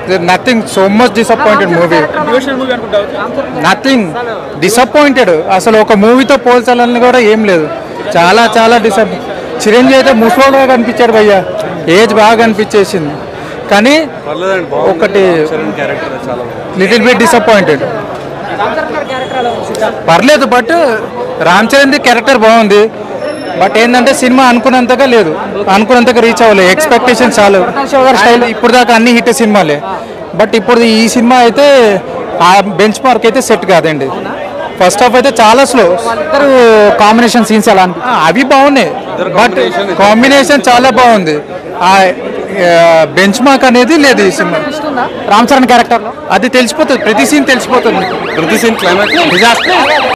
nothing so much disappointed movie devotional movie అనుకుంటావు nothing disappointed అసలు ఒక మూవీతో పోల్చాలని కూడా ఏం లేదు చాలా చాలా డిసప్ చిరంజీవి అయితే ముసలోడుగా కనిపించాడు భయ్య ఏజ్ బాగా కనిపించేసింది కానీ ఒకటి లిటిల్ బిట్ డిసప్పాయింటెడ్ పర్లేదు బట్ రామ్ చరణ్ క్యారెక్టర్ బాగుంది బట్ ఏంటంటే సినిమా అనుకున్నంతగా లేదు అనుకున్నంతగా రీచ్ అవ్వలేదు ఎక్స్పెక్టేషన్ చాలు స్టైల్ ఇప్పుడు దాకా అన్ని హిట్ సినిమాలే బట్ ఇప్పుడు ఈ సినిమా అయితే ఆ బెంచ్ మార్క్ అయితే సెట్ కాదండి ఫస్ట్ హాఫ్ అయితే చాలా స్లో ఇద్దరు కాంబినేషన్ సీన్స్ ఎలా అనిపి అవి బాగున్నాయి బట్ కాంబినేషన్ చాలా బాగుంది ఆ బెంచ్ మార్క్ అనేది లేదు ఈ సినిమా రామ్ చరణ్ క్యారెక్టర్ లో అది తెలిసిపోతుంది ప్రతి సీన్ తెలిసిపోతుంది ప్రతి సీన్ క్లైమాక్స్ డిజాస్టర్